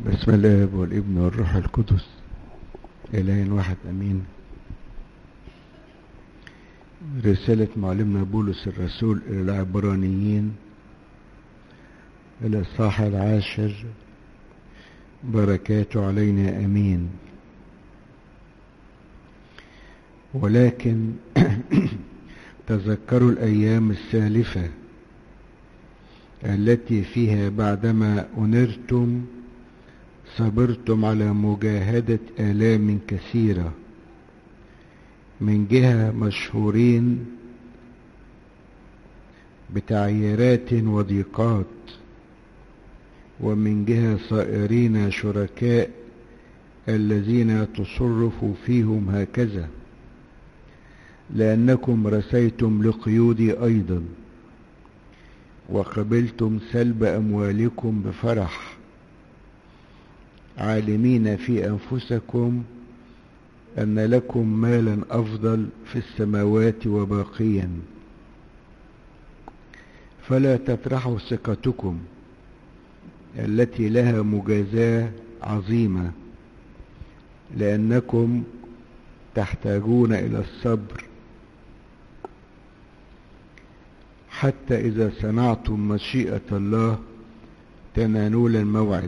بسم الله والابن والروح القدس إله واحد أمين رسالة معلمنا بولس الرسول إلى العبرانيين الإصحاح العاشر بركاته علينا أمين ولكن تذكروا الأيام السالفة التي فيها بعدما أنرتم صبرتم على مجاهدة آلام كثيرة من جهة مشهورين بتعييرات وضيقات ومن جهة صائرين شركاء الذين تصرف فيهم هكذا لأنكم رسيتم لقيودي أيضا وقبلتم سلب أموالكم بفرح عالمين في أنفسكم أن لكم مالا أفضل في السماوات وباقيا فلا تطرحوا ثقتكم التي لها مجازاة عظيمة لأنكم تحتاجون إلى الصبر حتى إذا صنعتم مشيئة الله تنالون الموعد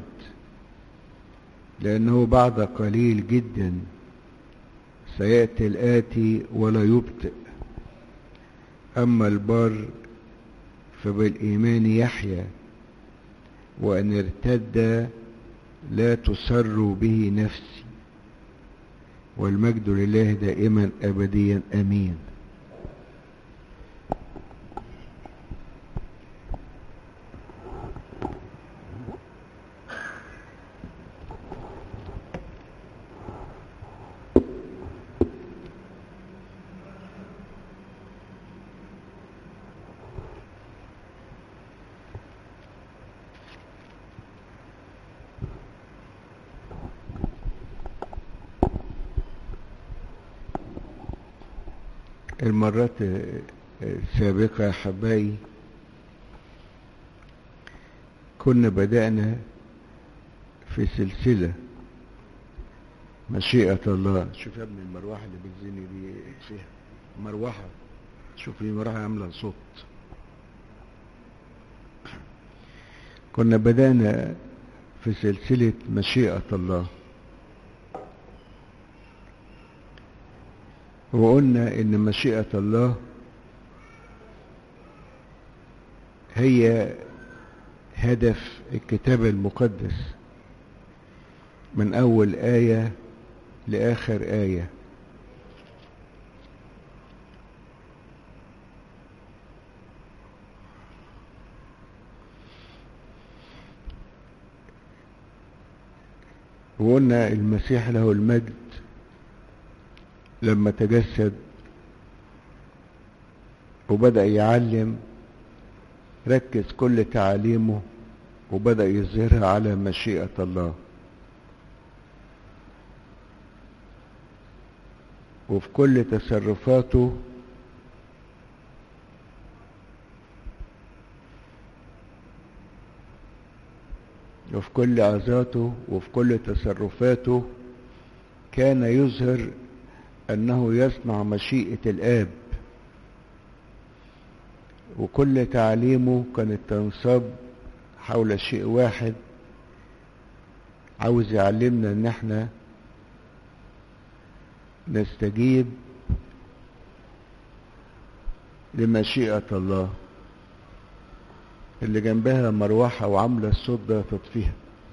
لأنه بعد قليل جدا سيأتي الآتي ولا يبطئ أما البر فبالإيمان يحيا وأن ارتد لا تسر به نفسي والمجد لله دائما أبديا أمين المرات السابقة يا حبايبي كنا بدأنا في سلسلة مشيئة الله شوف يا ابني المروحة اللي بتزيني دي فيها مروحة شوف المروحة عاملة صوت كنا بدأنا في سلسلة مشيئة الله وقلنا ان مشيئة الله هي هدف الكتاب المقدس من اول آية لاخر آية وقلنا المسيح له المجد لما تجسد وبدأ يعلم ركز كل تعاليمه وبدأ يظهرها على مشيئة الله وفي كل تصرفاته وفي كل عظاته وفي كل تصرفاته كان يظهر أنه يصنع مشيئة الآب وكل تعليمه كانت تنصب حول شيء واحد عاوز يعلمنا ان احنا نستجيب لمشيئة الله اللي جنبها مروحة وعاملة الصوت ده تطفيها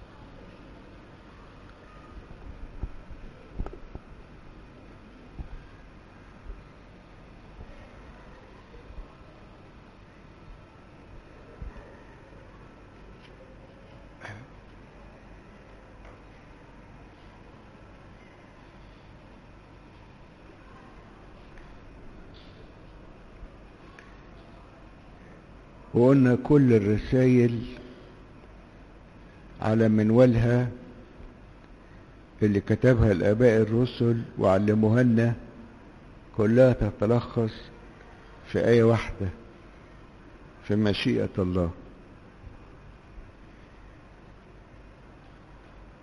وقلنا كل الرسائل على منوالها اللي كتبها الآباء الرسل وعلموها لنا كلها تتلخص في آية واحدة في مشيئة الله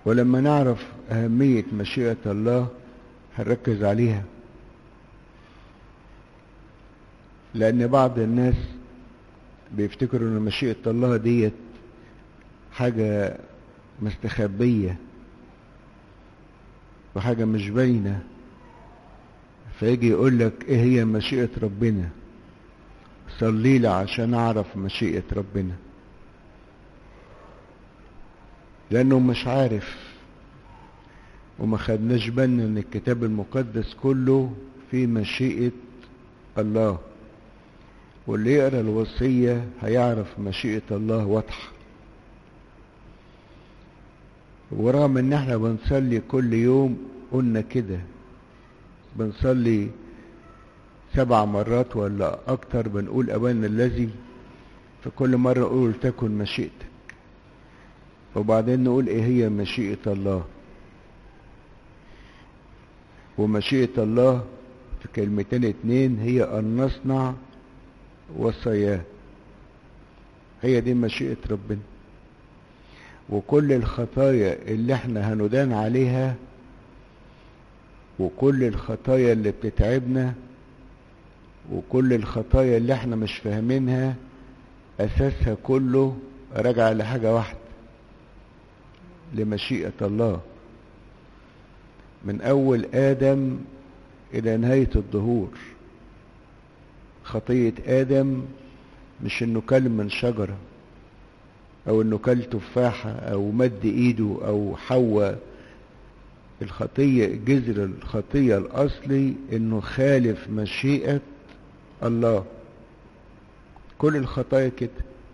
ولما نعرف أهمية مشيئة الله هنركز عليها لأن بعض الناس بيفتكروا أن مشيئة الله ديت حاجة مستخبية وحاجة مش باينة فيجي يقول لك ايه هي مشيئة ربنا صلي لي عشان اعرف مشيئة ربنا لانه مش عارف وما خدناش بالنا ان الكتاب المقدس كله في مشيئة الله واللي يقرا الوصية هيعرف مشيئة الله واضحة ورغم ان احنا بنصلي كل يوم قلنا كده بنصلي سبع مرات ولا اكتر بنقول ابانا الذي فكل مرة نقول تكن مشيئتك وبعدين نقول ايه هي مشيئة الله ومشيئة الله في كلمتين اتنين هي ان نصنع وصاياه هي دي مشيئة ربنا وكل الخطايا اللي احنا هندان عليها وكل الخطايا اللي بتتعبنا وكل الخطايا اللي احنا مش فاهمينها اساسها كله راجع لحاجة واحدة لمشيئة الله من اول ادم الى نهاية الظهور خطية ادم مش انه كل من شجرة او انه كل تفاحة او مد ايده او حواء الخطية جذر الخطية الاصلي انه خالف مشيئة الله كل الخطايا كده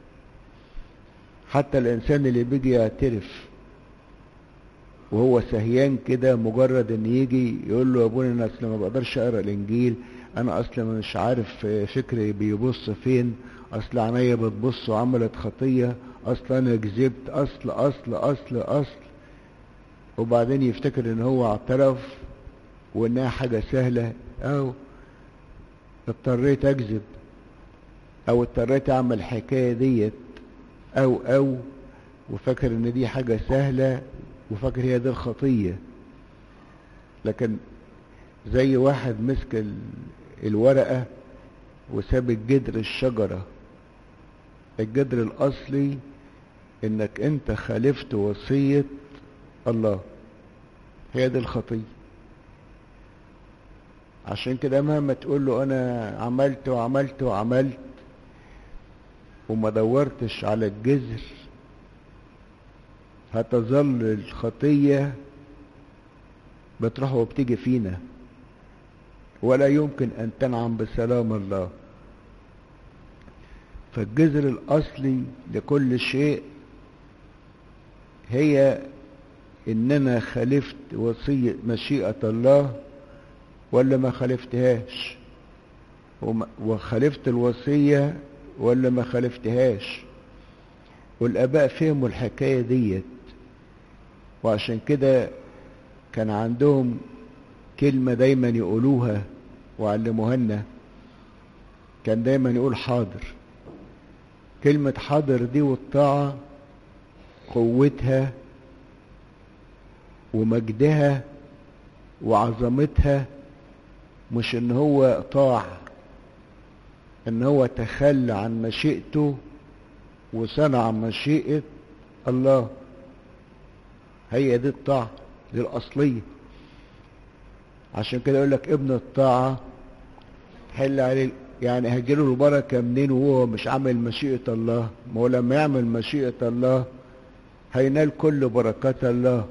حتى الانسان اللي بيجي يعترف وهو سهيان كده مجرد ان يجي يقول له يا ابونا انا اصل ما بقدرش اقرا الانجيل انا اصلا مش عارف فكري بيبص فين اصل عينيا بتبص وعملت خطيه اصل انا كذبت اصل اصل اصل اصل وبعدين يفتكر ان هو اعترف وانها حاجه سهله او اضطريت اكذب او اضطريت اعمل الحكايه ديت او او وفاكر ان دي حاجه سهله وفاكر هي دي الخطيه لكن زي واحد مسك الورقه وساب الجدر الشجره الجدر الاصلي انك انت خالفت وصيه الله هي دي الخطيه عشان كده مهما تقول له انا عملت وعملت وعملت وما دورتش على الجذر هتظل الخطيه بتروح وبتيجي فينا ولا يمكن ان تنعم بسلام الله فالجذر الاصلي لكل شيء هي ان انا خالفت وصية مشيئة الله ولا ما خالفتهاش وخالفت الوصية ولا ما خالفتهاش والاباء فهموا الحكاية ديت وعشان كده كان عندهم كلمة دايما يقولوها وعلموها لنا كان دايما يقول حاضر كلمة حاضر دي والطاعة قوتها ومجدها وعظمتها مش ان هو طاع ان هو تخلى عن مشيئته وصنع مشيئة الله هي دي الطاعة دي الأصلية عشان كده يقول لك ابن الطاعة حل عليه يعني هجيله البركة منين وهو مش عامل مشيئة الله ما هو لما يعمل مشيئة الله هينال كل بركات الله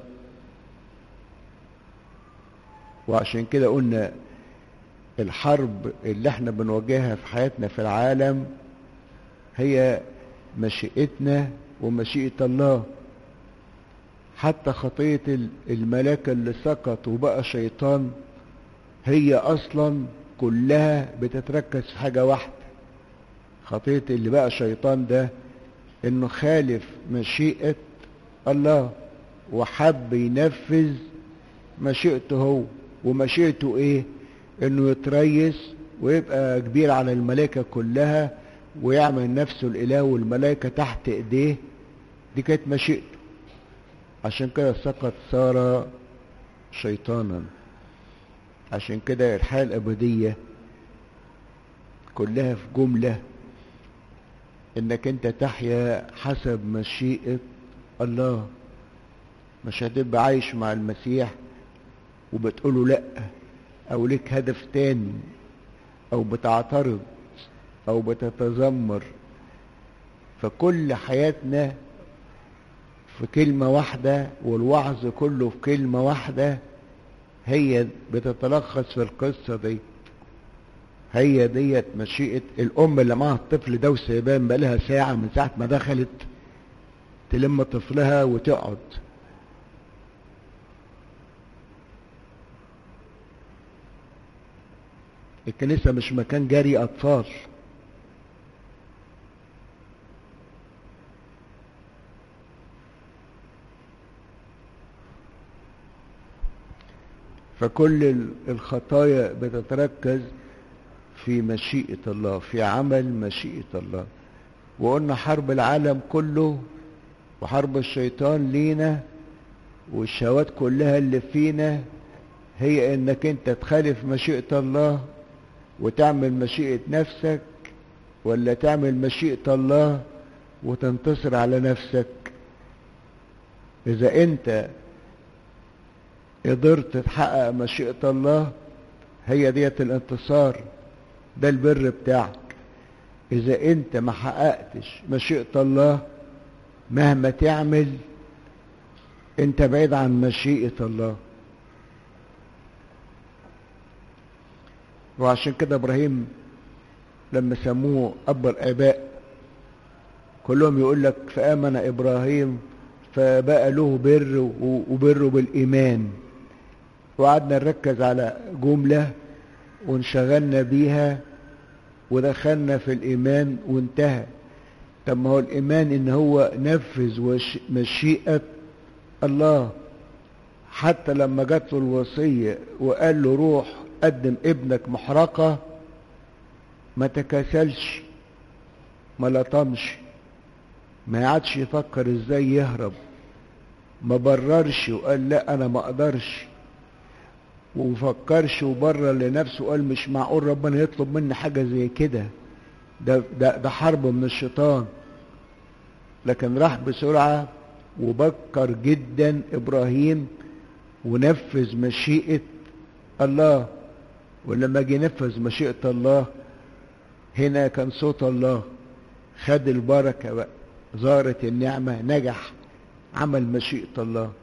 وعشان كده قلنا الحرب اللي احنا بنواجهها في حياتنا في العالم هي مشيئتنا ومشيئة الله حتى خطية الملاك اللي سقط وبقى شيطان هي اصلا كلها بتتركز في حاجة واحدة خطية اللي بقى شيطان ده انه خالف مشيئة الله وحب ينفذ مشيئته هو ومشيئته ايه انه يتريس ويبقى كبير على الملائكة كلها ويعمل نفسه الاله والملائكة تحت ايديه دي كانت مشيئته عشان كده سقط صار شيطانا عشان كده الحياة الأبدية كلها في جملة انك انت تحيا حسب مشيئة الله مش هتبقى عايش مع المسيح وبتقوله لا او لك هدف تاني او بتعترض او بتتذمر فكل حياتنا في كلمة واحدة والوعظ كله في كلمة واحدة هي بتتلخص في القصة دي هي ديت مشيئة الأم اللي معاها الطفل ده وسايبان بقالها ساعة من ساعة ما دخلت تلم طفلها وتقعد الكنيسة مش مكان جري أطفال فكل الخطايا بتتركز في مشيئة الله في عمل مشيئة الله وقلنا حرب العالم كله وحرب الشيطان لينا والشهوات كلها اللي فينا هي انك انت تخالف مشيئة الله وتعمل مشيئة نفسك ولا تعمل مشيئة الله وتنتصر على نفسك اذا انت قدرت تحقق مشيئة الله هي ديت الانتصار ده البر بتاعك اذا انت ما حققتش مشيئة الله مهما تعمل انت بعيد عن مشيئة الله وعشان كده ابراهيم لما سموه اب الاباء كلهم يقول لك فامن ابراهيم فبقى له بر وبره بالايمان وقعدنا نركز على جمله وانشغلنا بيها ودخلنا في الايمان وانتهى طب ما هو الايمان ان هو نفذ مشيئه الله حتى لما جات له الوصيه وقال له روح قدم ابنك محرقه ما تكاسلش ما لطمش ما عادش يفكر ازاي يهرب ما بررش وقال لا انا ما اقدرش ومفكرش وبرر لنفسه وقال مش معقول ربنا يطلب مني حاجة زي كده ده, ده, ده حرب من الشيطان لكن راح بسرعة وبكر جدا إبراهيم ونفذ مشيئة الله ولما جه ينفذ مشيئة الله هنا كان صوت الله خد البركة بقى ظهرت النعمة نجح عمل مشيئة الله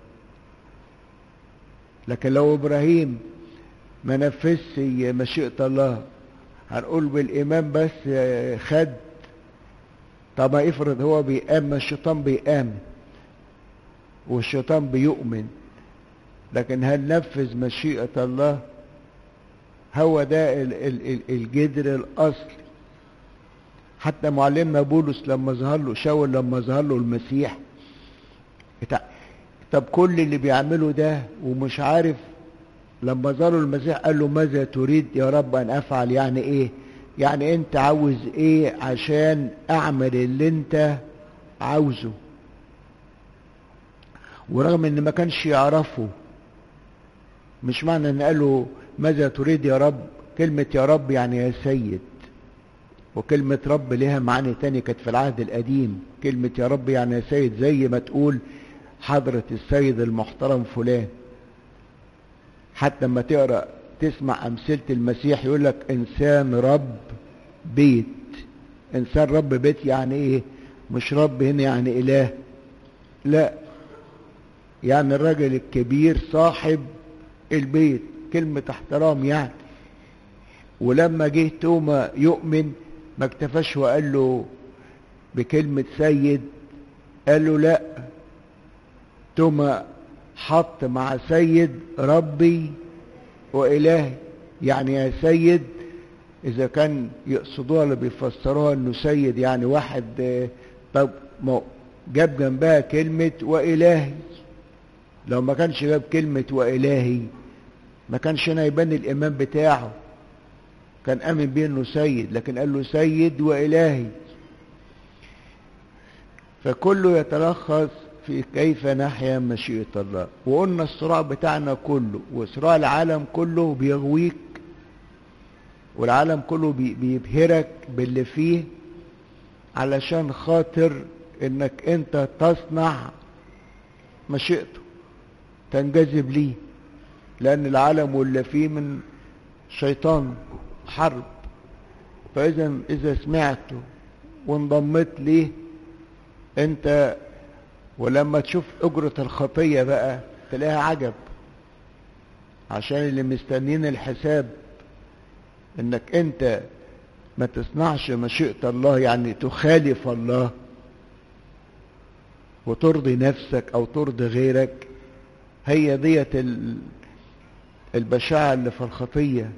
لكن لو ابراهيم ما نفذش مشيئة الله هنقول بالايمان بس خد طب ما افرض هو بيآمن الشيطان بيآمن والشيطان بيؤمن لكن هل نفذ مشيئة الله هو ده الجدر الاصلي حتى معلمنا بولس لما ظهر له شاول لما ظهر له المسيح طب كل اللي بيعمله ده ومش عارف لما ظهروا المسيح قال له ماذا تريد يا رب ان افعل يعني ايه يعني انت عاوز ايه عشان اعمل اللي انت عاوزه ورغم ان ما كانش يعرفه مش معنى ان قال له ماذا تريد يا رب كلمة يا رب يعني يا سيد وكلمة رب لها معاني تاني كانت في العهد القديم كلمة يا رب يعني يا سيد زي ما تقول حضرة السيد المحترم فلان حتى لما تقرأ تسمع أمثلة المسيح يقول لك إنسان رب بيت إنسان رب بيت يعني إيه مش رب هنا يعني إله لا يعني الراجل الكبير صاحب البيت كلمة احترام يعني ولما جه توما يؤمن ما اكتفاش وقال له بكلمة سيد قال له لا توما حط مع سيد ربي وإلهي يعني يا سيد إذا كان يقصدوها اللي بيفسروها إنه سيد يعني واحد طب جاب جنبها كلمة وإلهي لو ما كانش جاب كلمة وإلهي ما كانش هنا يبان الإيمان بتاعه كان آمن بيه إنه سيد لكن قال له سيد وإلهي فكله يتلخص في كيف نحيا مشيئة الله وقلنا الصراع بتاعنا كله وصراع العالم كله بيغويك والعالم كله بيبهرك باللي فيه علشان خاطر انك انت تصنع مشيئته تنجذب ليه لان العالم واللي فيه من شيطان حرب فاذا اذا سمعته وانضميت ليه انت ولما تشوف اجرة الخطية بقى تلاقيها عجب عشان اللي مستنين الحساب انك انت ما تصنعش مشيئة الله يعني تخالف الله وترضي نفسك او ترضي غيرك هي ديت البشاعة اللي في الخطية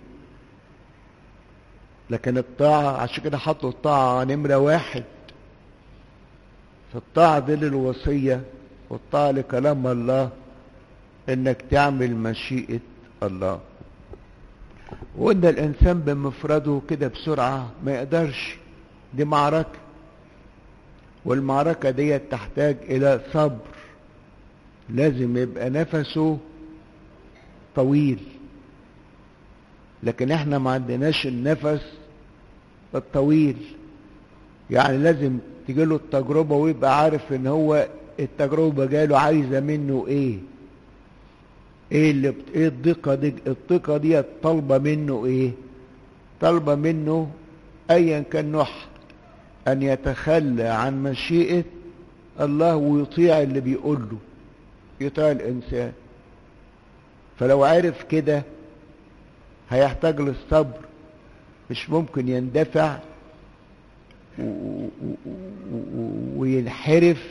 لكن الطاعة عشان كده حطوا الطاعة نمرة واحد فالطاعة دي للوصية والطاعة لكلام الله انك تعمل مشيئة الله وان الانسان بمفرده كده بسرعة ما يقدرش دي معركة والمعركة دي تحتاج الى صبر لازم يبقى نفسه طويل لكن احنا ما عندناش النفس الطويل يعني لازم تجيله التجربة ويبقى عارف ان هو التجربة جاله عايزة منه ايه ايه اللي بت... ايه الضيقة دي الضيقة دي طالبة منه ايه طالبة منه ايا كان نوعها ان يتخلى عن مشيئة الله ويطيع اللي بيقول له يطيع الانسان فلو عرف كده هيحتاج للصبر مش ممكن يندفع وينحرف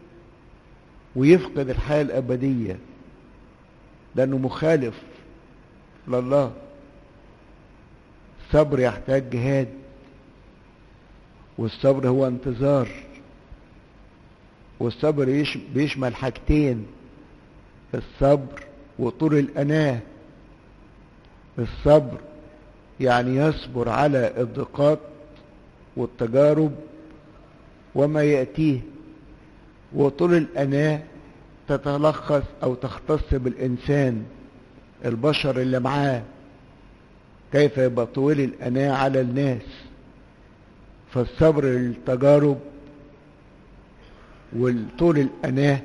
ويفقد الحياة الأبدية لأنه مخالف لله الصبر يحتاج جهاد والصبر هو انتظار والصبر بيشمل حاجتين الصبر وطول الأناة الصبر يعني يصبر على الضيقات والتجارب وما يأتيه وطول الأناة تتلخص أو تختص بالإنسان البشر اللي معاه كيف يبقى طويل الأناة على الناس فالصبر للتجارب والطول الأناة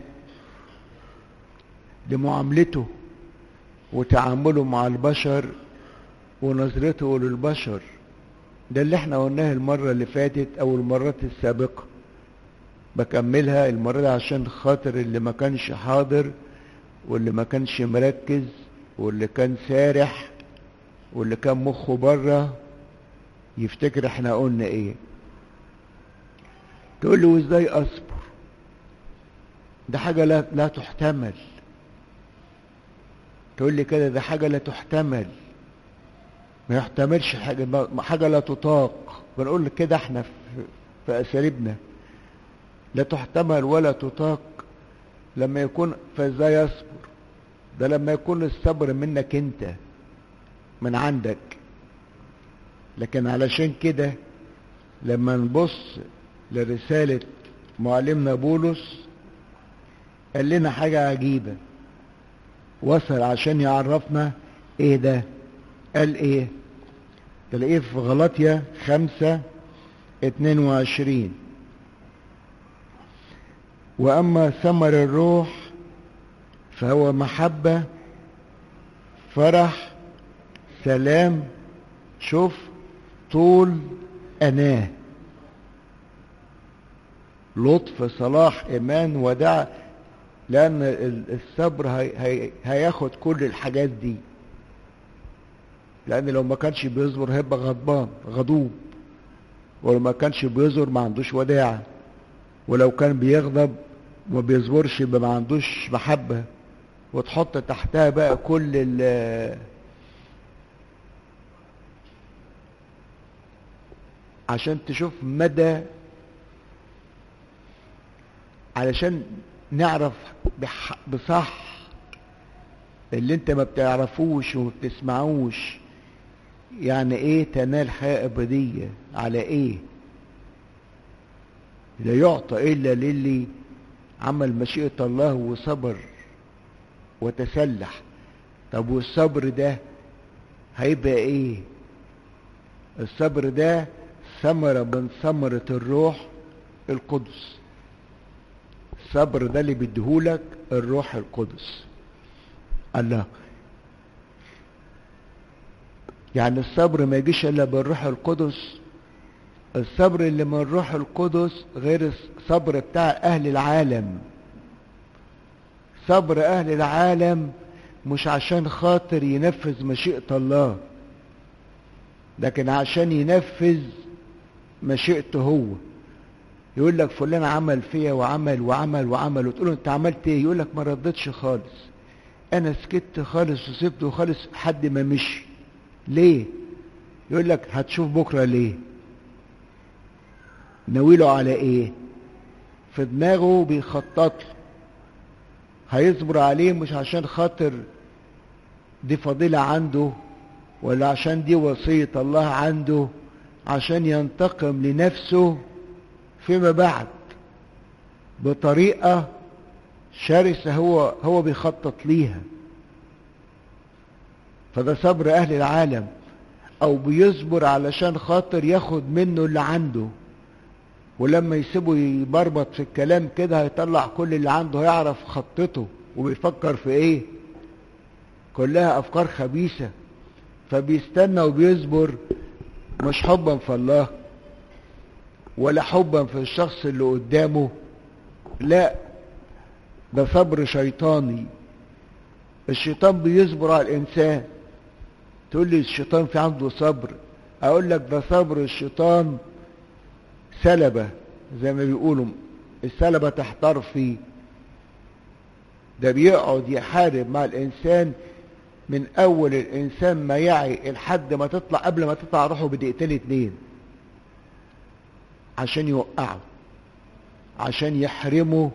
لمعاملته وتعامله مع البشر ونظرته للبشر ده اللي احنا قلناه المرة اللي فاتت او المرات السابقة بكملها المرة دي عشان خاطر اللي ما كانش حاضر واللي ما كانش مركز واللي كان سارح واللي كان مخه بره يفتكر احنا قلنا ايه تقول له ازاي اصبر ده حاجة لا, لا تحتمل تقول لي كده ده حاجة لا تحتمل ما يحتملش حاجة حاجة لا تطاق بنقول كده احنا في, في اساليبنا لا تحتمل ولا تطاق لما يكون فازاي يصبر ده لما يكون الصبر منك انت من عندك لكن علشان كده لما نبص لرسالة معلمنا بولس قال لنا حاجة عجيبة وصل عشان يعرفنا ايه ده قال ايه تلاقيه في غلطية خمسة اتنين وعشرين واما ثمر الروح فهو محبة فرح سلام شوف طول أناه لطف صلاح إيمان ودع لأن الصبر هي هي هياخد كل الحاجات دي لأن لو ما كانش بيصبر هيبقى غضبان غضوب ولو ما كانش بيصبر ما عندوش وداعة ولو كان بيغضب وما بيصبرش يبقى ما عندوش محبة وتحط تحتها بقى كل ال عشان تشوف مدى علشان نعرف بصح اللي انت ما بتعرفوش وما بتسمعوش يعني ايه تنال حياة ابدية على ايه لا يعطى الا للي عمل مشيئة الله وصبر وتسلح طب والصبر ده هيبقى ايه الصبر ده ثمرة من ثمرة الروح القدس الصبر ده اللي بيديهولك الروح القدس الله يعني الصبر ما يجيش الا بالروح القدس الصبر اللي من الروح القدس غير الصبر بتاع اهل العالم صبر اهل العالم مش عشان خاطر ينفذ مشيئة الله لكن عشان ينفذ مشيئته هو يقول لك فلان عمل فيا وعمل وعمل وعمل وتقول له انت عملت ايه يقول لك ما ردتش خالص انا سكت خالص وسبته خالص حد ما مشي ليه يقول لك هتشوف بكره ليه ناويله على ايه في دماغه بيخطط له هيصبر عليه مش عشان خاطر دي فضيلة عنده ولا عشان دي وصية الله عنده عشان ينتقم لنفسه فيما بعد بطريقة شرسة هو هو بيخطط ليها فده صبر أهل العالم أو بيصبر علشان خاطر ياخد منه اللي عنده ولما يسيبه يبربط في الكلام كده هيطلع كل اللي عنده هيعرف خطته وبيفكر في ايه كلها افكار خبيثة فبيستنى وبيصبر مش حبا في الله ولا حبا في الشخص اللي قدامه لا ده صبر شيطاني الشيطان بيصبر على الانسان تقول لي الشيطان في عنده صبر اقول لك ده صبر الشيطان سلبة زي ما بيقولوا السلبة تحتار فيه ده بيقعد يحارب مع الإنسان من أول الإنسان ما يعي لحد ما تطلع قبل ما تطلع روحه بدقيقتين اتنين عشان يوقعه عشان يحرمه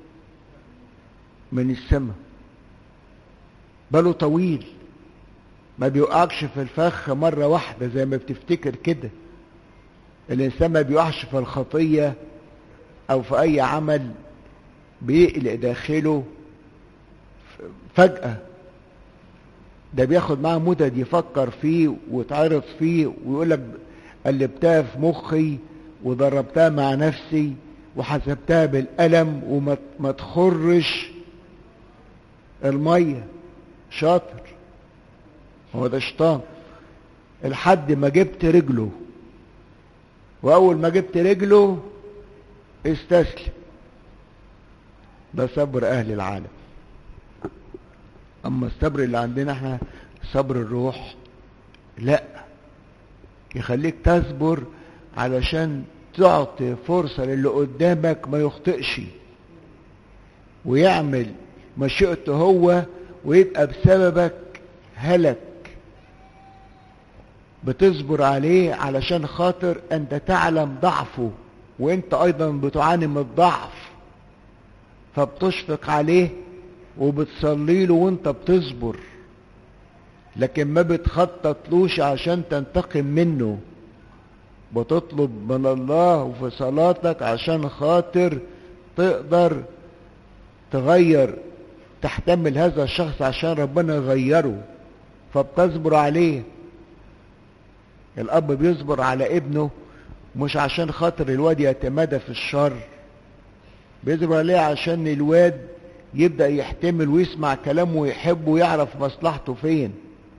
من السماء باله طويل ما بيوقعكش في الفخ مرة واحدة زي ما بتفتكر كده الإنسان ما بيقعش في الخطية أو في أي عمل بيقلق داخله فجأة ده بياخد معاه مدد يفكر فيه ويتعرض فيه ويقول لك قلبتها في مخي وضربتها مع نفسي وحسبتها بالقلم وما تخرش المية شاطر هو ده شيطان لحد ما جبت رجله واول ما جبت رجله استسلم ده صبر اهل العالم اما الصبر اللي عندنا احنا صبر الروح لا يخليك تصبر علشان تعطي فرصة للي قدامك ما يخطئش ويعمل مشيئته هو ويبقى بسببك هلك بتصبر عليه علشان خاطر انت تعلم ضعفه وانت ايضا بتعاني من الضعف فبتشفق عليه وبتصلي له وانت بتصبر لكن ما بتخططلوش عشان تنتقم منه بتطلب من الله وفي صلاتك عشان خاطر تقدر تغير تحتمل هذا الشخص عشان ربنا يغيره فبتصبر عليه الاب بيصبر على ابنه مش عشان خاطر الواد يتمادى في الشر بيصبر عليه عشان الواد يبدأ يحتمل ويسمع كلامه ويحبه ويعرف مصلحته فين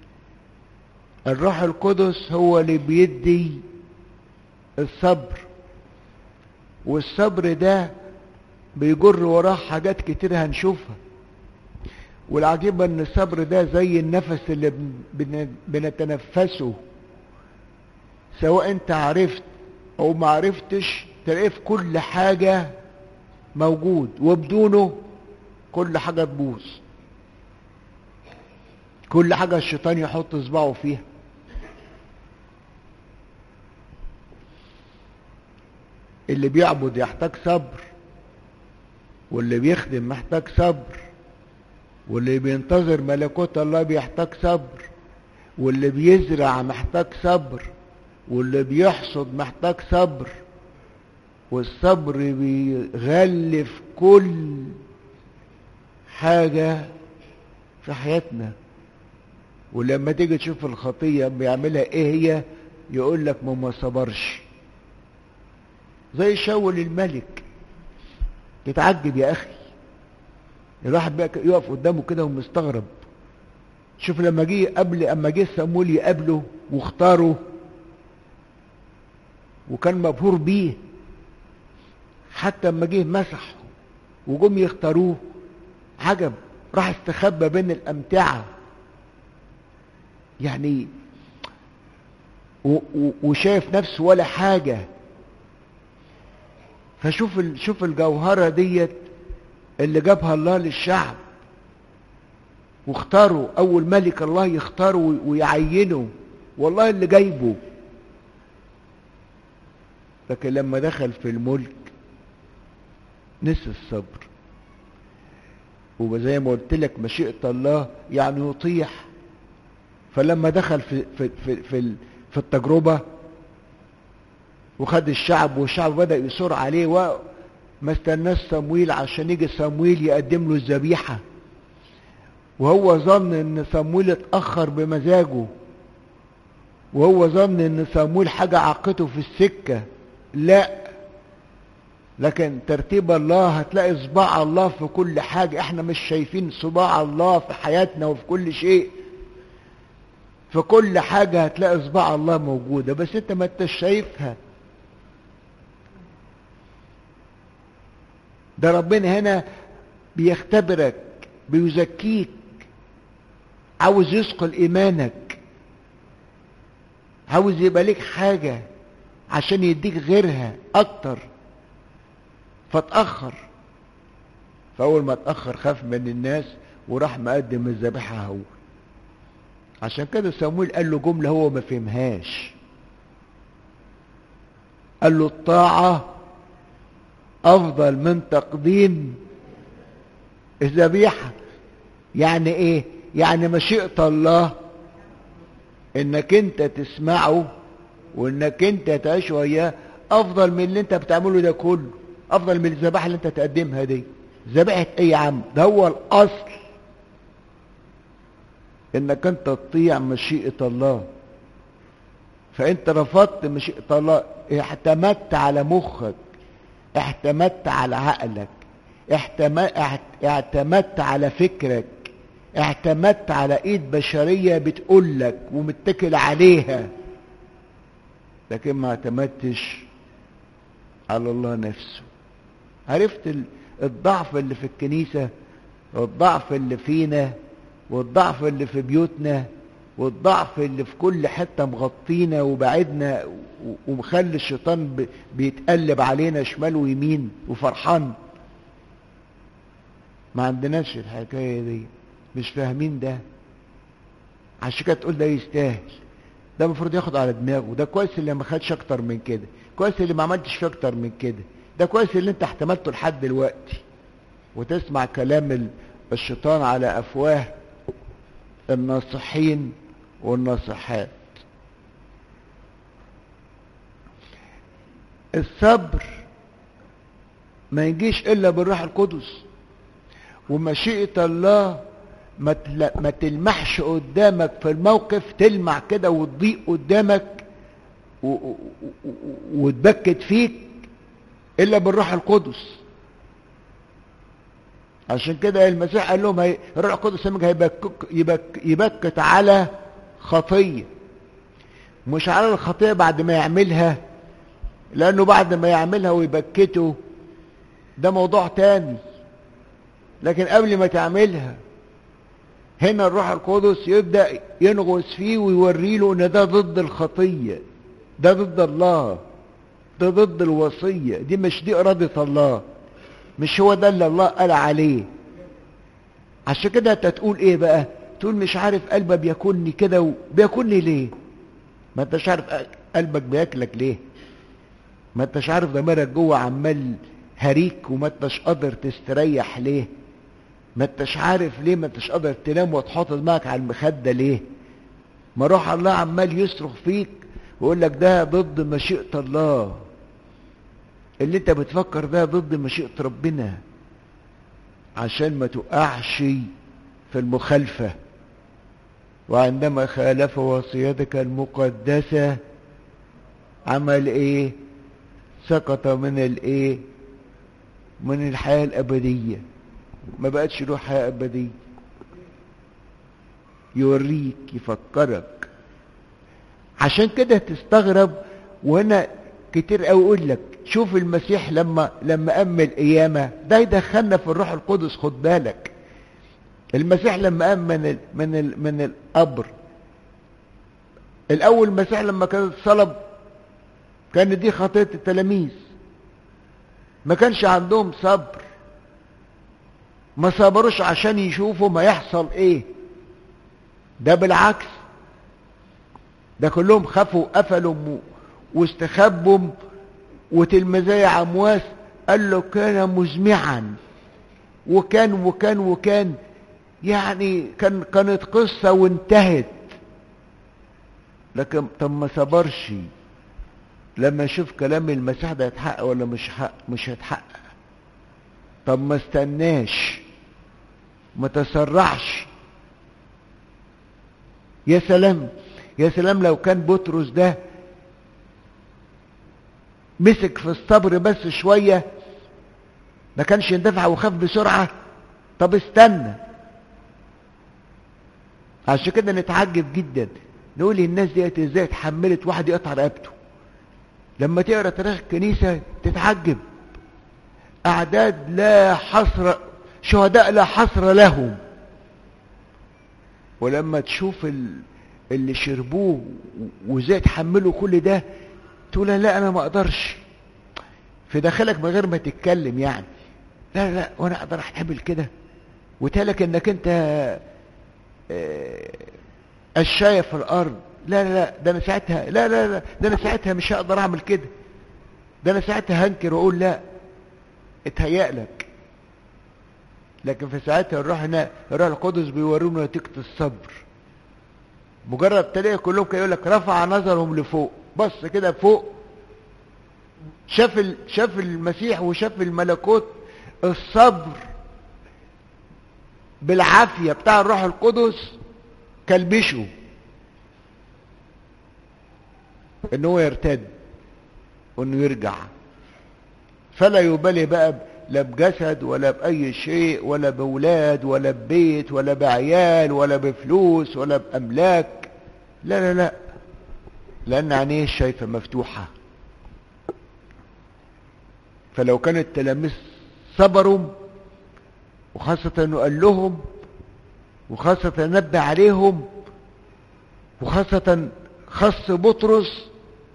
الروح القدس هو اللي بيدي الصبر والصبر ده بيجر وراه حاجات كتير هنشوفها والعجيب ان الصبر ده زي النفس اللي بنتنفسه سواء انت عرفت او ما عرفتش تلاقيه في كل حاجة موجود وبدونه كل حاجة تبوظ كل حاجة الشيطان يحط صباعه فيها اللي بيعبد يحتاج صبر واللي بيخدم محتاج صبر واللي بينتظر ملكوت الله بيحتاج صبر واللي بيزرع محتاج صبر واللي بيحصد محتاج صبر والصبر بيغلف كل حاجة في حياتنا ولما تيجي تشوف الخطية بيعملها ايه هي يقول لك ما ما صبرش زي شاول الملك تتعجب يا اخي الواحد بقى يقف قدامه كده ومستغرب شوف لما جه قبل اما جه صمويل يقابله واختاره وكان مبهور بيه حتى اما جه مسح وجم يختاروه عجب راح استخبى بين الامتعه يعني و- و- وشايف نفسه ولا حاجه فشوف ال- شوف الجوهره ديت اللي جابها الله للشعب واختاروا اول ملك الله يختاره وي- ويعينه والله اللي جايبه لكن لما دخل في الملك نسي الصبر وزي ما قلت لك مشيئة الله يعني يطيح فلما دخل في في في في, ال- في التجربة وخد الشعب والشعب بدأ يصور عليه وما استناش صمويل عشان يجي صمويل يقدم له الذبيحة وهو ظن ان صمويل اتأخر بمزاجه وهو ظن ان صمويل حاجة عقته في السكة لا لكن ترتيب الله هتلاقي صباع الله في كل حاجة احنا مش شايفين صباع الله في حياتنا وفي كل شيء في كل حاجة هتلاقي صباع الله موجودة بس انت ما انتش شايفها ده ربنا هنا بيختبرك بيزكيك عاوز يثقل ايمانك عاوز يبقى ليك حاجة عشان يديك غيرها اكتر فتأخر فأول ما اتأخر خاف من الناس وراح مقدم الذبيحة هو عشان كده صمويل قال له جملة هو ما فهمهاش قال له الطاعة أفضل من تقديم الذبيحة يعني إيه؟ يعني مشيئة الله إنك أنت تسمعه وإنك أنت تعيش وياه أفضل من اللي أنت بتعمله ده كله أفضل من الذبائح اللي أنت تقدمها دي ذبيحة إيه يا عم؟ ده هو الأصل إنك أنت تطيع مشيئة الله فأنت رفضت مشيئة الله اعتمدت على مخك اعتمدت على عقلك احتم- اعت- اعتمدت على فكرك اعتمدت على ايد بشرية بتقولك ومتكل عليها لكن ما اعتمدتش على الله نفسه عرفت ال- الضعف اللي في الكنيسة والضعف اللي فينا والضعف اللي في بيوتنا والضعف اللي في كل حتة مغطينا وبعدنا و- ومخلي الشيطان ب- بيتقلب علينا شمال ويمين وفرحان ما عندناش الحكاية دي مش فاهمين ده عشان كده تقول ده يستاهل ده المفروض ياخد على دماغه ده كويس اللي ما خدش اكتر من كده كويس اللي ما عملتش فيه اكتر من كده ده كويس اللي انت احتملته لحد دلوقتي وتسمع كلام ال- الشيطان على افواه الناصحين والناصحات الصبر ما يجيش الا بالروح القدس ومشيئة الله ما تل- ما تلمحش قدامك في الموقف تلمع كده وتضيق قدامك و- و- و- وتبكت فيك الا بالروح القدس عشان كده المسيح قال لهم هي- الروح القدس لما جه هيبكك يبك يبكت على خطيه مش على الخطيه بعد ما يعملها لانه بعد ما يعملها ويبكته ده موضوع تاني لكن قبل ما تعملها هنا الروح القدس يبدا ينغص فيه ويوري له ان ده ضد الخطيه ده ضد الله ده ضد الوصيه دي مش دي اراده الله مش هو ده اللي الله قال عليه عشان كده انت تقول ايه بقى تقول مش عارف قلبي بياكلني كده وبياكلني ليه ما انتش عارف قلبك بياكلك ليه ما انتش عارف ضميرك جوه عمال هريك وما انتش قادر تستريح ليه ما انتش عارف ليه ما انتش قادر تنام وتحط دماغك على المخده ليه ما روح الله عمال يصرخ فيك ويقول لك ده ضد مشيئه الله اللي انت بتفكر ده ضد مشيئة ربنا عشان ما تقعش في المخالفة وعندما خالف وصيتك المقدسة عمل ايه سقط من الايه من الحياة الابدية ما بقتش له حياة ابدية يوريك يفكرك عشان كده تستغرب وانا كتير قوي اقول لك شوف المسيح لما لما قام القيامه ده يدخلنا في الروح القدس خد بالك المسيح لما قام من ال من ال من القبر الاول المسيح لما كان اتصلب كان دي خطيه التلاميذ ما كانش عندهم صبر ما صبروش عشان يشوفوا ما يحصل ايه ده بالعكس ده كلهم خافوا وقفلوا واستخبوا وتلميذي عمواس قال له كان مزمعا وكان وكان وكان يعني كان كانت قصة وانتهت لكن طب ما صبرش لما يشوف كلام المسيح ده يتحقق ولا مش حق مش هيتحقق طب ما استناش ما تسرعش يا سلام يا سلام لو كان بطرس ده مسك في الصبر بس شوية ما كانش يندفع وخاف بسرعة طب استنى عشان كده نتعجب جدا نقول الناس ديت ازاي اتحملت واحد يقطع رقبته لما تقرا تاريخ الكنيسة تتعجب اعداد لا حصر شهداء لا حصر لهم ولما تشوف اللي شربوه وازاي تحملوا كل ده تقول لا انا ما اقدرش في داخلك من غير ما تتكلم يعني لا لا وانا اقدر احتمل كده وتالك انك انت الشاية في الارض لا لا لا ده انا ساعتها لا لا لا ده انا ساعتها مش هقدر اعمل كده ده انا ساعتها هنكر واقول لا اتهيألك لكن في ساعتها الروح هنا الروح القدس بيورونا نتيجة الصبر مجرد تلاقي كلهم كان يقول لك رفع نظرهم لفوق بص كده فوق شاف ال... شاف المسيح وشاف الملكوت الصبر بالعافيه بتاع الروح القدس كلبشه ان هو يرتد وانه يرجع فلا يبالي بقى لا بجسد ولا بأي شيء ولا بولاد ولا ببيت ولا بعيال ولا بفلوس ولا بأملاك لا لا لا لأن عينيه الشايفة مفتوحة فلو كان التلاميذ صبروا وخاصة انه قال لهم وخاصة نبه عليهم وخاصة خص بطرس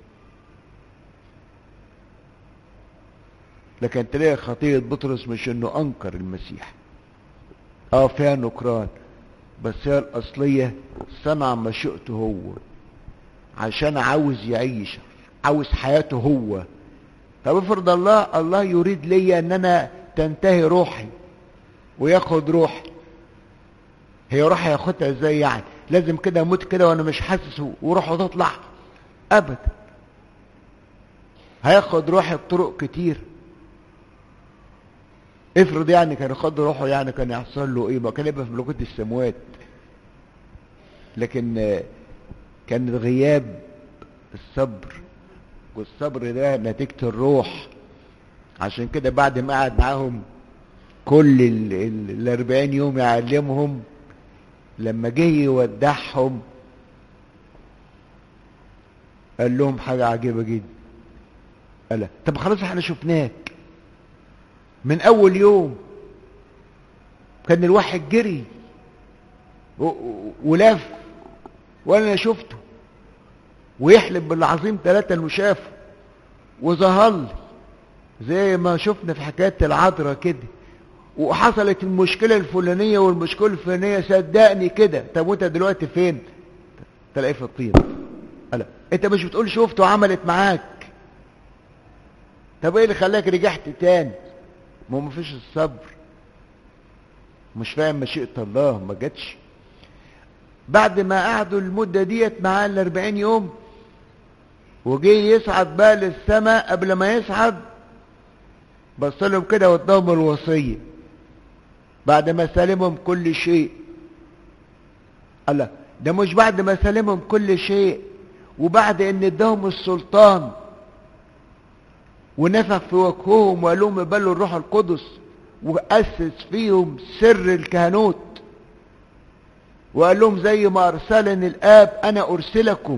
لكن تلاقي خطية بطرس مش انه انكر المسيح اه فيها نكران بس هي الاصلية صنع مشيئته هو عشان عاوز يعيش عاوز حياته هو طب افرض الله الله يريد ليا ان انا تنتهي روحي وياخد روحي هي روحي ياخدها ازاي يعني لازم كده اموت كده وانا مش حاسس وروحه تطلع ابدا هياخد روحي بطرق كتير افرض يعني كان ياخد روحه يعني كان يحصل له ايه ما كان يبقى في ملكوت السموات لكن كان غياب الصبر والصبر ده نتيجة الروح عشان كده بعد ما قعد معاهم كل الاربعين يوم يعلمهم لما جه يودعهم قال لهم حاجة عجيبة جدا قال طب خلاص احنا شفناك من اول يوم كان الواحد جري ولف وانا شفته ويحلف بالعظيم ثلاثة انه شافه وظهر لي زي ما شفنا في حكاية العذراء كده وحصلت المشكلة الفلانية والمشكلة الفلانية صدقني كده طب وانت دلوقتي فين تلاقيه في الطين قال انت مش بتقول شفته وعملت معاك طب ايه اللي خلاك رجعت تاني ما هو مفيش الصبر مش فاهم مشيئة الله ما جاتش بعد ما قعدوا المدة ديت معاه الاربعين يوم وجي يصعد بقى للسماء قبل ما يصعد بص لهم كده واداهم الوصية بعد ما سلمهم كل شيء الله ده مش بعد ما سلمهم كل شيء وبعد ان اداهم السلطان ونفخ في وجههم وقال لهم يبلوا الروح القدس وأسس فيهم سر الكهنوت وقال لهم زي ما أرسلني الآب أنا أرسلكم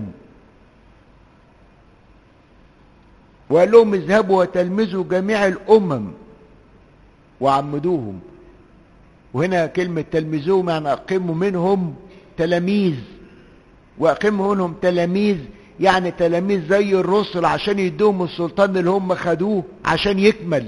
وقال لهم اذهبوا وتلمذوا جميع الأمم وعمدوهم وهنا كلمة تلمذوهم يعني أقيموا منهم تلاميذ وأقيموا منهم تلاميذ يعني تلاميذ زي الرسل عشان يدوهم السلطان اللي هم خدوه عشان يكمل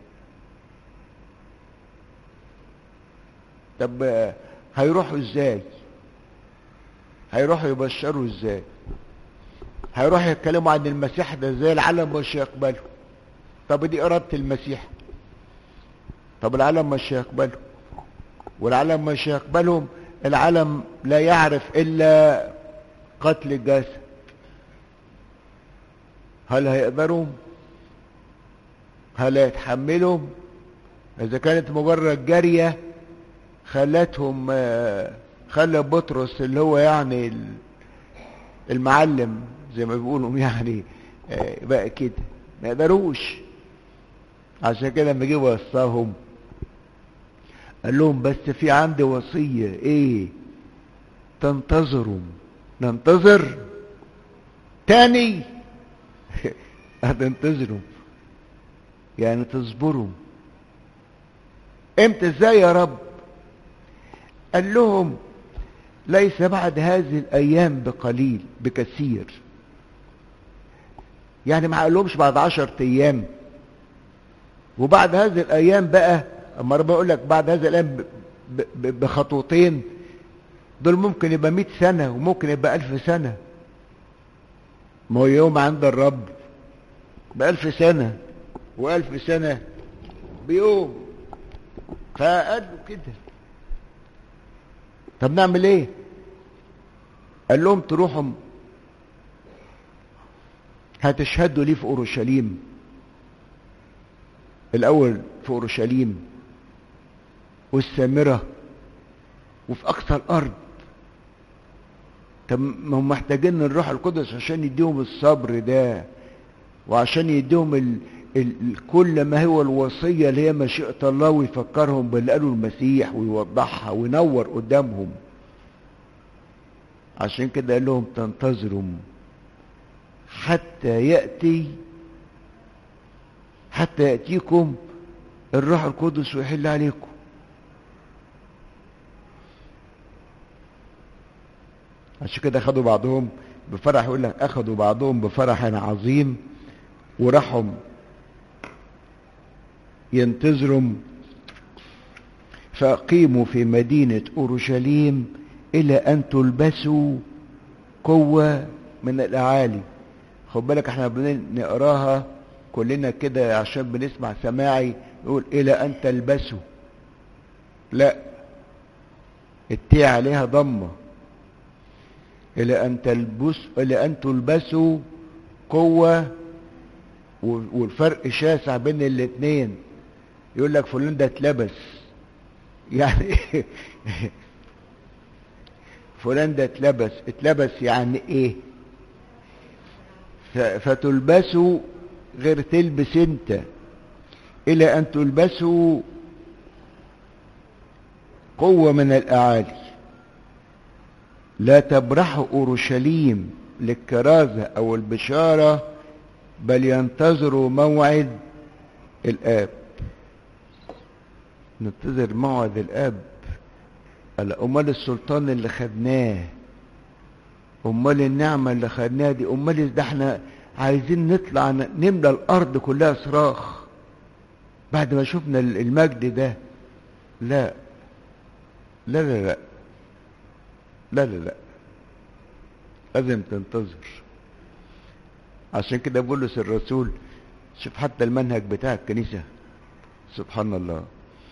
طب هيروحوا ازاي هيروحوا يبشروا ازاي هيروحوا يتكلموا عن المسيح ده ازاي العالم مش هيقبله طب دي إرادة المسيح طب العالم مش هيقبله والعالم مش هيقبلهم العالم لا يعرف إلا قتل الجسد هل هيقدروا هل هيتحملوا إذا كانت مجرد جارية خلتهم خلى بطرس اللي هو يعني المعلم زي ما بيقولوا يعني بقى كده ما يقدروش عشان كده لما جه وصاهم قال لهم بس في عندي وصية ايه تنتظروا ننتظر تاني هتنتظروا يعني تصبروا امتى ازاي يا رب قال لهم ليس بعد هذه الايام بقليل بكثير يعني ما قالهمش بعد عشر ايام وبعد هذه الايام بقى اما ربنا يقول لك بعد هذه الايام بخطوتين دول ممكن يبقى مئة سنة وممكن يبقى ألف سنة ما هو يوم عند الرب بألف سنة وألف سنة بيوم فقالوا كده طب نعمل ايه قال لهم تروحوا هتشهدوا لي في اورشليم الاول في اورشليم والسامره وفي اقصى الارض طب ما هم محتاجين الروح القدس عشان يديهم الصبر ده وعشان يديهم ال... ال... كل ما هو الوصيه اللي هي مشيئه الله ويفكرهم باللي قاله المسيح ويوضحها وينور قدامهم عشان كده قال لهم تنتظروا حتى ياتي حتى ياتيكم الروح القدس ويحل عليكم عشان كده خدوا بعضهم بفرح يقول لك اخذوا بعضهم بفرح عظيم وراحوا ينتظروا فاقيموا في مدينة اورشليم الى ان تلبسوا قوة من الاعالي خد بالك احنا بنقراها كلنا كده عشان بنسمع سماعي يقول الى ان تلبسوا لا التي عليها ضمه الى ان تلبس الى ان تلبسوا قوة والفرق شاسع بين الاثنين يقول لك فلان ده اتلبس يعني فلان ده اتلبس اتلبس يعني ايه فتلبسوا غير تلبس انت الى ان تلبسوا قوة من الاعالي لا تبرحوا اورشليم للكرازة او البشارة بل ينتظروا موعد الاب ننتظر موعد الاب امال السلطان اللي خدناه امال النعمة اللي خدناها دي امال ده احنا عايزين نطلع نملى الارض كلها صراخ بعد ما شفنا المجد ده لا لا لا لا لا لا لا لازم تنتظر عشان كده بولس الرسول شوف حتى المنهج بتاع الكنيسة سبحان الله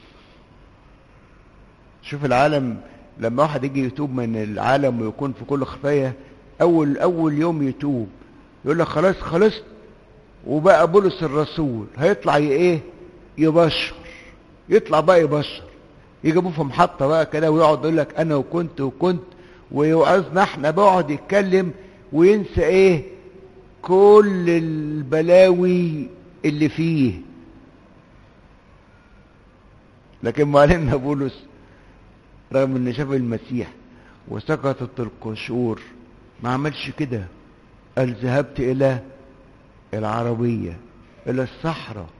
شوف العالم لما واحد يجي يتوب من العالم ويكون في كل خفايا اول اول يوم يتوب يقول لك خلاص خلصت وبقى بولس الرسول هيطلع ايه يبشر يطلع بقى يبشر يجيبوه في محطة بقى كده ويقعد يقول لك انا وكنت وكنت ويوعظنا احنا بيقعد يتكلم وينسى ايه كل البلاوي اللي فيه لكن معلمنا بولس رغم ان شاف المسيح وسقطت القشور ما عملش كده قال ذهبت الى العربية الى الصحراء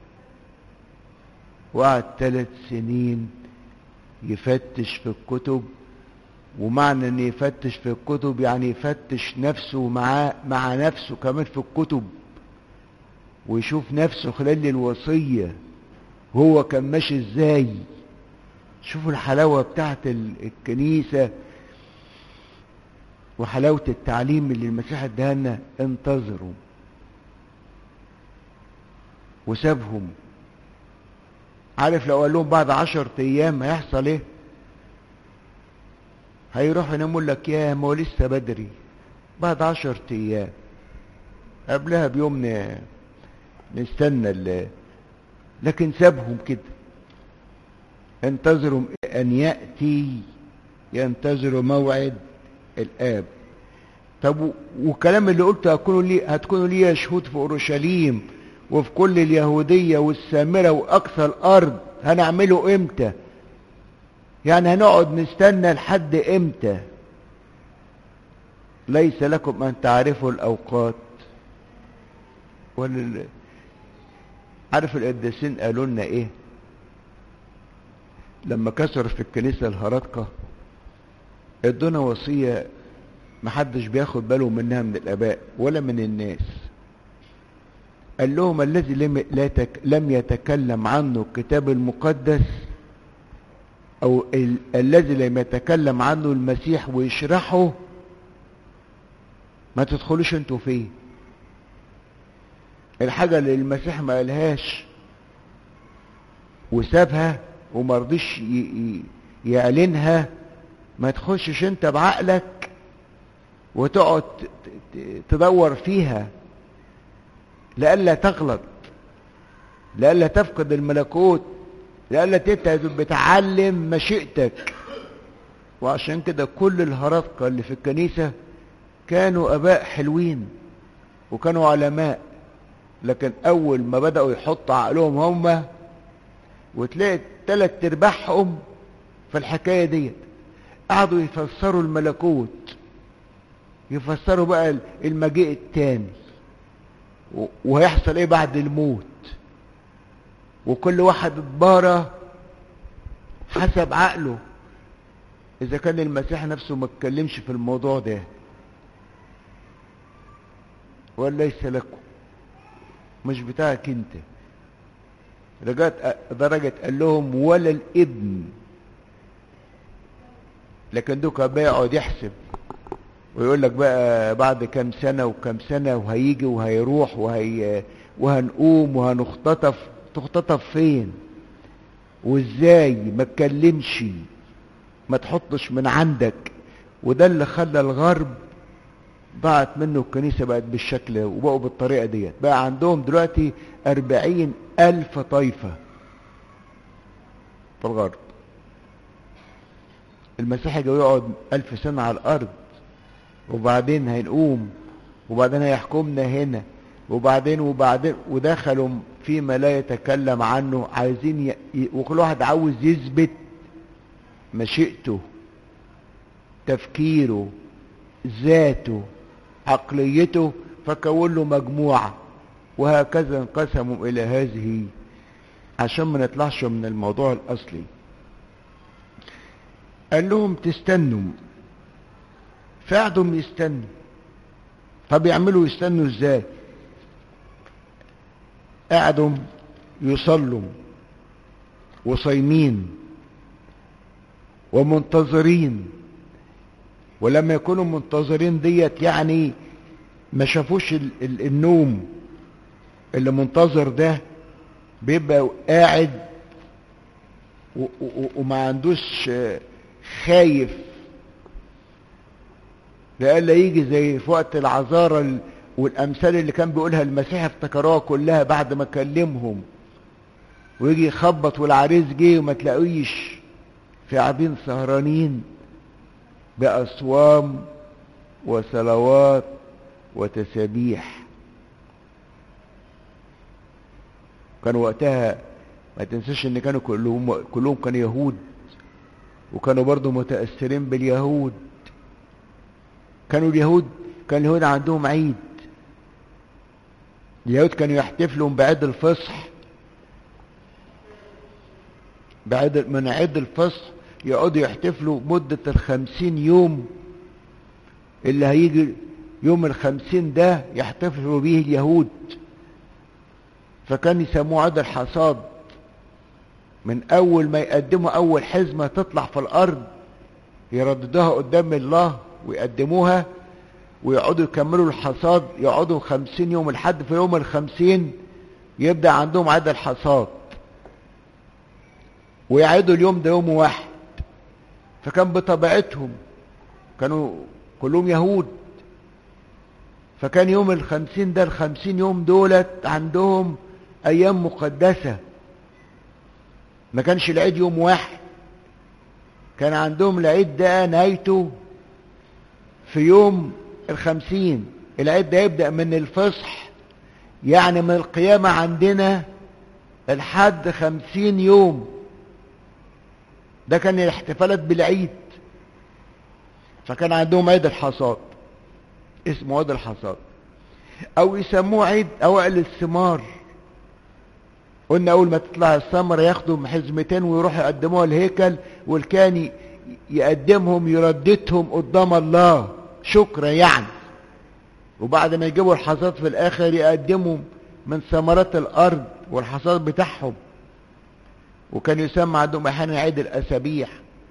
وقعد ثلاث سنين يفتش في الكتب ومعنى ان يفتش في الكتب يعني يفتش نفسه مع مع نفسه كمان في الكتب ويشوف نفسه خلال الوصية هو كان ماشي ازاي شوفوا الحلاوة بتاعت الكنيسة وحلاوة التعليم اللي المسيح ادانا انتظروا وسابهم عارف لو قال لهم بعد عشر ايام هيحصل ايه هيروح يناموا لك يا ما هو لسه بدري بعد عشر ايام قبلها بيوم نستنى اللي لكن سابهم كده انتظروا ان ياتي ينتظروا موعد الاب طب والكلام اللي قلته هتكونوا لي هتكونوا لي شهود في اورشليم وفي كل اليهوديه والسامره واقصى الارض هنعمله امتى يعني هنقعد نستنى لحد امتى ليس لكم ان تعرفوا الاوقات ولا عارف القديسين قالوا لنا ايه لما كسر في الكنيسه الهرطقه ادونا وصيه محدش بياخد باله منها من الاباء ولا من الناس قال لهم الذي لم, لا تك لم يتكلم عنه الكتاب المقدس او ال الذي لم يتكلم عنه المسيح ويشرحه ما تدخلوش انتوا فيه الحاجة اللي المسيح ما قالهاش وسابها وما رضيش يعلنها ما تخشش انت بعقلك وتقعد تدور فيها لئلا تغلط لئلا تفقد الملكوت لئلا انت بتعلم مشيئتك وعشان كده كل الهرطقة اللي في الكنيسة كانوا اباء حلوين وكانوا علماء لكن اول ما بدأوا يحطوا عقلهم هم وتلاقي تلات ارباعهم في الحكاية ديت قعدوا يفسروا الملكوت يفسروا بقى المجيء التاني وهيحصل ايه بعد الموت وكل واحد اتبارى حسب عقله اذا كان المسيح نفسه ما اتكلمش في الموضوع ده وليس لكم مش بتاعك انت رجعت درجة قال لهم ولا الابن لكن دوك بيقعد يحسب ويقول لك بقى بعد كام سنة وكام سنة وهيجي وهيروح وهي وهنقوم وهنختطف تختطف فين وازاي ما تكلمش ما تحطش من عندك وده اللي خلى الغرب ضاعت منه الكنيسة بقت بالشكل وبقوا بالطريقة ديت بقى عندهم دلوقتي أربعين ألف طائفة في الغرب المسيح جاي يقعد ألف سنة على الأرض وبعدين هنقوم وبعدين هيحكمنا هنا وبعدين وبعدين ودخلوا فيما لا يتكلم عنه عايزين ي... ي... وكل واحد عاوز يثبت مشيئته تفكيره ذاته عقليته فكون له مجموعة وهكذا انقسموا إلى هذه عشان ما نطلعش من الموضوع الأصلي قال لهم تستنوا فقعدوا يستنوا طب يعملوا يستنوا ازاي قعدوا يصلوا وصايمين ومنتظرين ولما يكونوا منتظرين ديت يعني ما شافوش ال ال النوم اللي منتظر ده بيبقى قاعد وما عندوش خايف لألا يجي زي في وقت العذارى والأمثال اللي كان بيقولها المسيح افتكروها كلها بعد ما كلمهم ويجي يخبط والعريس جه وما تلاقيش في قاعدين سهرانين بأصوام وصلوات وتسابيح كان وقتها ما تنساش ان كانوا كلهم كلهم كانوا يهود وكانوا برضو متأثرين باليهود كانوا اليهود كان اليهود عندهم عيد اليهود كانوا يحتفلوا بعيد الفصح بعيد من عيد الفصح يقعدوا يحتفلوا مدة الخمسين يوم اللي هيجي يوم الخمسين ده يحتفلوا به اليهود فكان يسموه عيد الحصاد من اول ما يقدموا اول حزمة تطلع في الارض يرددوها قدام الله ويقدموها ويقعدوا يكملوا الحصاد يقعدوا خمسين يوم لحد في يوم الخمسين يبدأ عندهم عيد الحصاد ويعيدوا اليوم ده يوم واحد فكان بطبيعتهم كانوا كلهم يهود فكان يوم الخمسين ده الخمسين يوم دولت عندهم ايام مقدسة ما كانش العيد يوم واحد كان عندهم العيد ده نهايته في يوم الخمسين العيد ده يبدأ من الفصح يعني من القيامة عندنا لحد خمسين يوم ده كان الاحتفالات بالعيد فكان عندهم عيد الحصاد اسمه عيد الحصاد او يسموه عيد اوائل الثمار قلنا اول ما تطلع الثمرة ياخدوا حزمتين ويروحوا يقدموها الهيكل والكان يقدمهم يرددهم قدام الله شكرا يعني وبعد ما يجيبوا الحصاد في الاخر يقدموا من ثمرات الارض والحصاد بتاعهم وكان يسمى عندهم احيانا عيد الاسابيع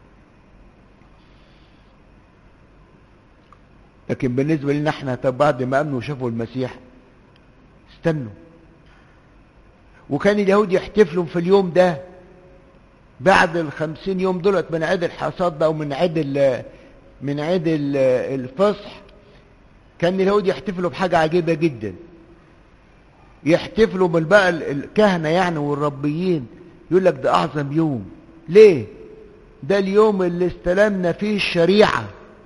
لكن بالنسبة لنا احنا طب بعد ما امنوا وشافوا المسيح استنوا وكان اليهود يحتفلوا في اليوم ده بعد الخمسين يوم دولت من عيد الحصاد ده ومن عيد ال من عيد ال الفصح كان اليهود يحتفلوا بحاجة عجيبة جدا يحتفلوا من بقى الكهنة يعني والربيين يقول لك ده أعظم يوم ليه؟ ده اليوم اللي استلمنا فيه الشريعة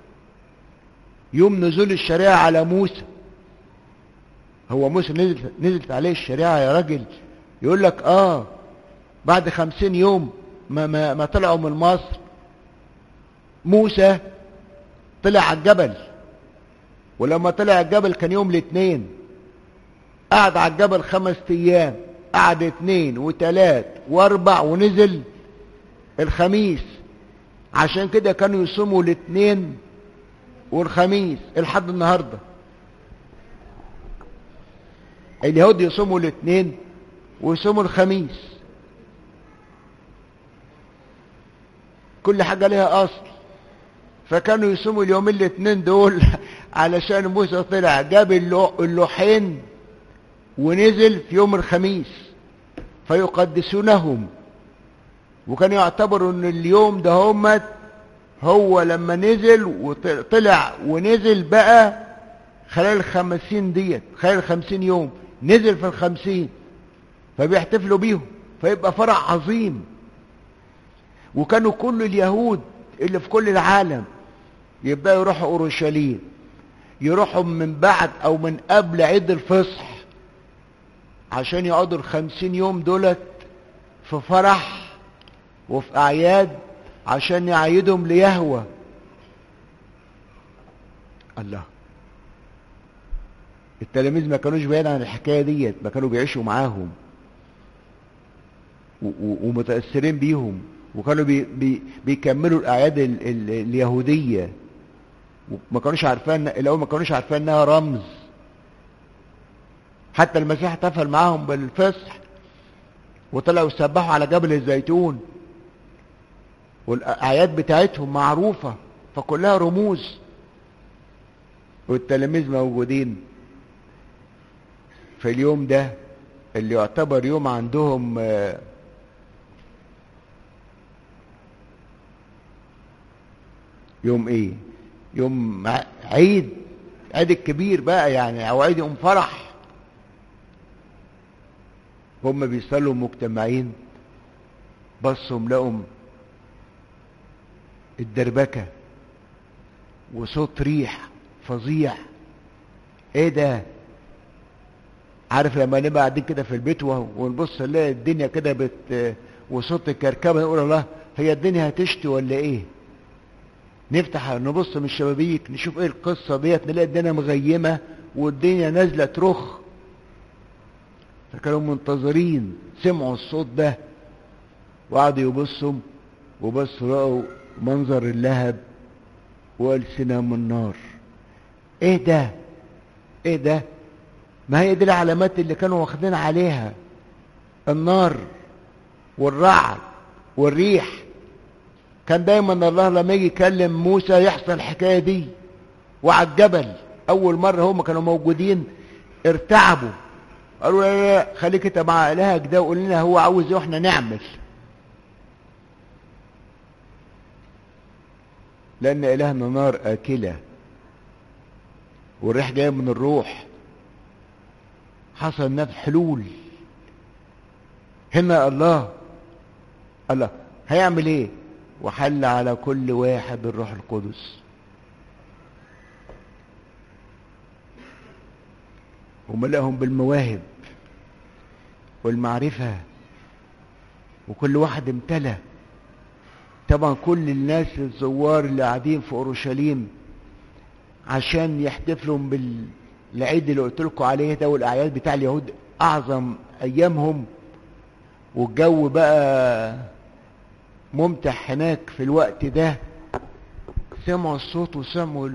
يوم نزول الشريعة على موسى هو موسى نزلت, نزلت عليه الشريعة يا راجل يقول لك اه بعد خمسين يوم ما, ما, ما طلعوا من مصر موسى طلع على الجبل ولما طلع الجبل كان يوم الاثنين قعد على الجبل خمس ايام قعد اثنين وثلاث واربع ونزل الخميس عشان كده كانوا يصوموا الاثنين والخميس لحد النهارده اليهود يصوموا الاثنين ويصوموا الخميس كل حاجة لها أصل فكانوا يصوموا اليومين الاثنين دول علشان موسى طلع جاب اللوحين ونزل في يوم الخميس فيقدسونهم وكان يعتبروا ان اليوم ده همت هو لما نزل وطلع ونزل بقى خلال الخمسين ديت خلال الخمسين يوم نزل في الخمسين فبيحتفلوا بيهم فيبقى فرح عظيم وكانوا كل اليهود اللي في كل العالم يبدأوا يروحوا أورشليم يروحوا من بعد أو من قبل عيد الفصح عشان يقعدوا الخمسين يوم دولت في فرح وفي أعياد عشان يعيدهم ليهوى الله التلاميذ ما كانوش بعيد عن الحكاية ديت ما كانوا بيعيشوا معاهم ومتأثرين بيهم وكانوا بي بي بيكملوا الأعياد ال ال اليهودية وما كانوش عارفين الأول ما كانوش عارفين إنها رمز حتى المسيح احتفل معاهم بالفصح وطلعوا يسبحوا على جبل الزيتون والأعياد بتاعتهم معروفة فكلها رموز والتلاميذ موجودين في اليوم ده اللي يعتبر يوم عندهم يوم ايه يوم عيد عيد الكبير بقى يعني او عيد يوم فرح هم بيصلوا مجتمعين بصوا لقوا الدربكة وصوت ريح فظيع ايه ده عارف لما نبقى قاعدين كده في البيت ونبص نلاقي الدنيا كده بت وصوت الكركبه نقول الله هي الدنيا هتشتي ولا ايه نفتح نبص من الشبابيك نشوف ايه القصه ديت نلاقي الدنيا مغيمه والدنيا نازله ترخ فكانوا منتظرين سمعوا الصوت ده وقعدوا يبصوا وبصوا لقوا منظر اللهب والسنة من نار ايه ده ايه ده ما هي دي العلامات اللي كانوا واخدين عليها النار والرعد والريح كان دايما الله لما يجي يكلم موسى يحصل الحكايه دي وعلى الجبل اول مره هم كانوا موجودين ارتعبوا قالوا لا لا خليك انت مع الهك ده وقول لنا هو عاوز ايه واحنا نعمل لان الهنا نار اكله والريح جايه من الروح حصل نفس حلول هنا الله الله هيعمل ايه وحل على كل واحد الروح القدس وملأهم بالمواهب والمعرفة وكل واحد امتلأ طبعا كل الناس الزوار اللي قاعدين في اورشليم عشان يحتفلوا بالعيد اللي قلت لكم عليه ده والاعياد بتاع اليهود اعظم ايامهم والجو بقى ممتع هناك في الوقت ده سمعوا الصوت وسمعوا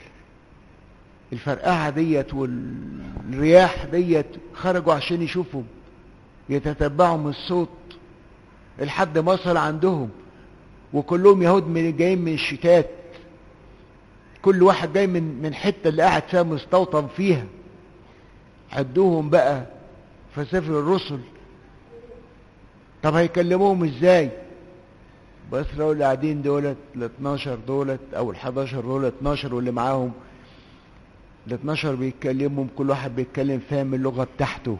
الفرقعة ديت والرياح ديت خرجوا عشان يشوفوا يتتبعوا من الصوت لحد ما وصل عندهم وكلهم يهود من جايين من الشتات كل واحد جاي من من حته اللي قاعد فيها مستوطن فيها عدوهم بقى في سفر الرسل طب هيكلموهم ازاي بس لو اللي قاعدين دولت ال 12 دولت او ال 11 دولت 12 واللي معاهم ال 12 بيتكلموا كل واحد بيتكلم فاهم اللغه بتاعته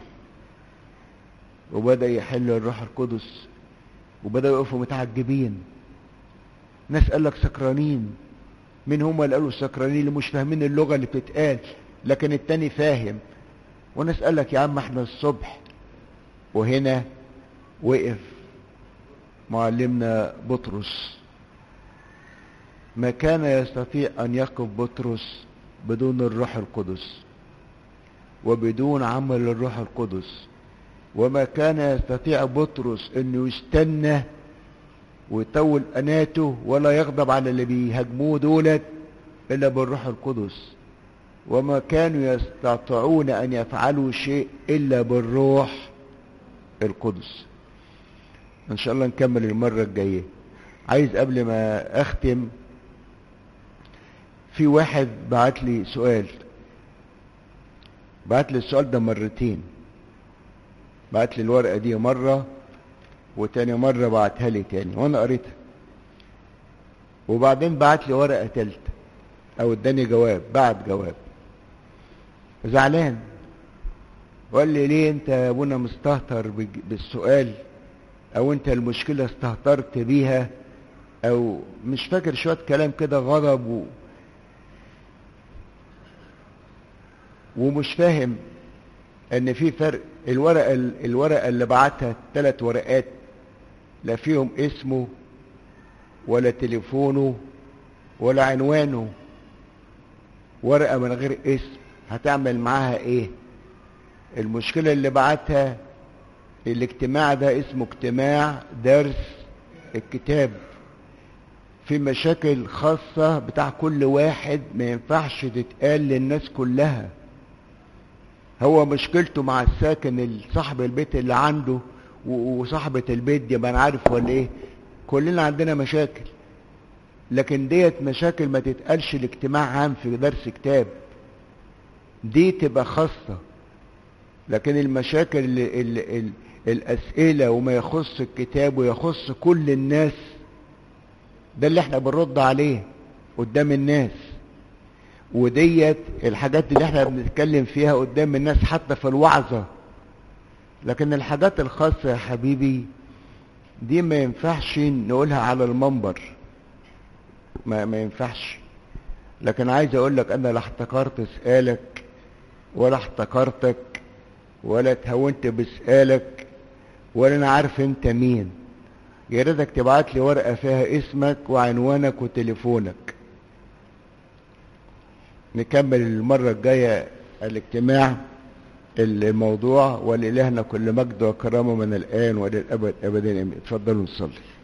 وبدا يحل الروح القدس وبداوا يقفوا متعجبين ناس قال لك سكرانين مين هم اللي قالوا سكرانين اللي مش فاهمين اللغه اللي بتتقال لكن التاني فاهم وناس قال لك يا عم احنا الصبح وهنا وقف معلمنا بطرس ما كان يستطيع ان يقف بطرس بدون الروح القدس وبدون عمل الروح القدس وما كان يستطيع بطرس انه يستنى ويطول اناته ولا يغضب على اللي بيهاجموه دولت الا بالروح القدس وما كانوا يستطيعون ان يفعلوا شيء الا بالروح القدس ان شاء الله نكمل المره الجايه عايز قبل ما اختم في واحد بعت لي سؤال بعت لي السؤال ده مرتين بعت لي الورقه دي مره وتاني مرة بعتها لي تاني وانا قريتها وبعدين بعت لي ورقة تالتة او اداني جواب بعت جواب زعلان وقال لي ليه انت يا ابونا مستهتر بالسؤال او انت المشكلة استهترت بيها او مش فاكر شوية كلام كده غضب و... ومش فاهم ان في فرق الورقة الورقة اللي بعتها ثلاث ورقات لا فيهم اسمه ولا تليفونه ولا عنوانه ورقة من غير اسم هتعمل معاها ايه المشكلة اللي بعتها الاجتماع ده اسمه اجتماع درس الكتاب في مشاكل خاصة بتاع كل واحد ما ينفعش تتقال للناس كلها هو مشكلته مع الساكن صاحب البيت اللي عنده وصاحبة البيت دي ما انا عارف ولا ايه كلنا عندنا مشاكل لكن ديت مشاكل ما تتقالش الاجتماع عام في درس كتاب دي تبقى خاصة لكن المشاكل اللي اللي اللي الأسئلة وما يخص الكتاب ويخص كل الناس ده اللي احنا بنرد عليه قدام الناس وديت الحاجات اللي احنا بنتكلم فيها قدام الناس حتى في الوعظة لكن الحاجات الخاصة يا حبيبي دي ما ينفعش نقولها على المنبر ما, ما ينفعش لكن عايز اقول لك انا لا احتكرت سؤالك ولا احتكرتك ولا اتهونت بسؤالك ولا انا عارف انت مين يا ريتك تبعت لي ورقه فيها اسمك وعنوانك وتليفونك نكمل المره الجايه الاجتماع الموضوع ولإلهنا كل مجد وكرامه من الان والى الابد ابدا امين اتفضلوا نصلي